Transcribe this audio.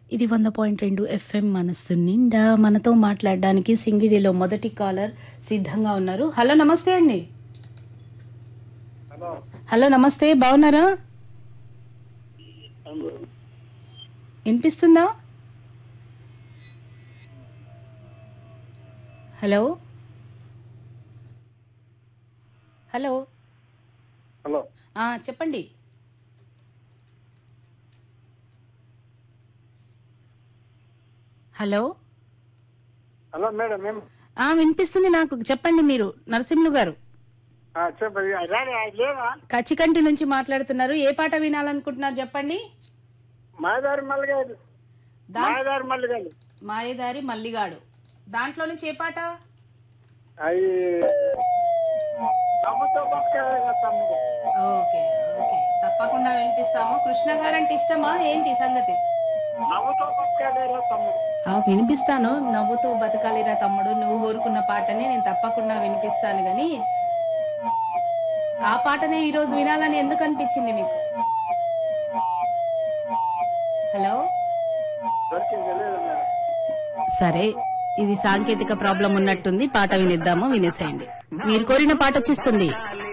ఇది వంద పాయింట్ రెండు ఎఫ్ఎం మనస్సు నిండా మనతో మాట్లాడడానికి సింగిడిలో మొదటి కాలర్ సిద్ధంగా ఉన్నారు హలో నమస్తే అండి హలో హలో నమస్తే బాగున్నారా వినిపిస్తుందా హలో హలో హలో ఆ, చెప్పండి హలో హలో మేడం మేము ఆ వినిపిస్తుంది నాకు చెప్పండి మీరు నరసింహులు గారు చెప్పండి రాని అది లేవా కచ్చికంటి నుంచి మాట్లాడుతున్నారు ఏ పాట వినాలనుకుంటున్నారు చెప్పండి మాయదారి మల్లిగారు దా మాయదారి మల్లిగారు మాయదారి మల్లిగాడు దాంట్లో నుంచి ఏ పాట అవి నమ్ముతో బతకాలి తమ్ముడు ఓకే ఓకే తప్పకుండా వినిపిస్తాము కృష్ణ గారంటే ఇష్టమా ఏంటి సంగతి నవ్వుతో బతకాలేరా తమ్ముడు ఆ వినిపిస్తాను నవ్వుతూ బతకాలిరా తమ్ముడు నువ్వు కోరుకున్న పాటని నేను తప్పకుండా వినిపిస్తాను గాని ఆ పాటనే ఈ రోజు వినాలని ఎందుకు అనిపించింది మీకు హలో దొరికింది లేదు మేడం సరే ఇది సాంకేతిక ప్రాబ్లం ఉన్నట్టుంది పాట వినిద్దాము వినేసేయండి మీరు కోరిన పాట వచ్చిస్తుంది